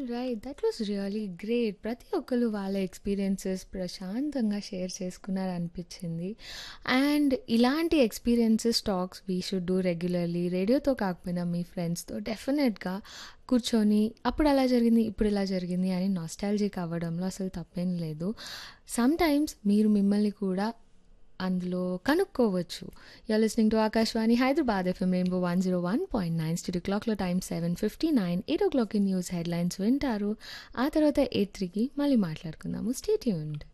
Right. That was really great. ప్రతి ఒక్కళ్ళు వాళ్ళ ఎక్స్‌పీరియన్సెస్ ప్రశాంతంగా షేర్ చేసుకున్నారనిపిచ్చింది. అండ్ ఇలాంటి experiences talks we should do రెగ్యులర్‌లీ. రేడియోతో కాకపోయినా మీ ఫ్రెండ్స్‌తో డెఫినెట్‌గా కూర్చొని అప్పుడు అలా జరిగింది, ఇప్పుడు ఇలా జరిగింది అని నాస్టాల్జిక్ అవ్వడంలో అసలు తప్పేం లేదు. సమ్‌టైమ్స్ మీరు మిమ్మల్ని కూడా అందులో కనుక్కోవచ్చు. You are listening to Akashvani Hyderabad FM rainbow 101.9 studio క్లాక్‌లో టైం 7:59 8:00కి న్యూస్ హెడ్‌లైన్స్ వింటారు. ఆ తర్వాత 8:03కి మళ్ళీ మాట్లాడుకుందాము. Stay tuned.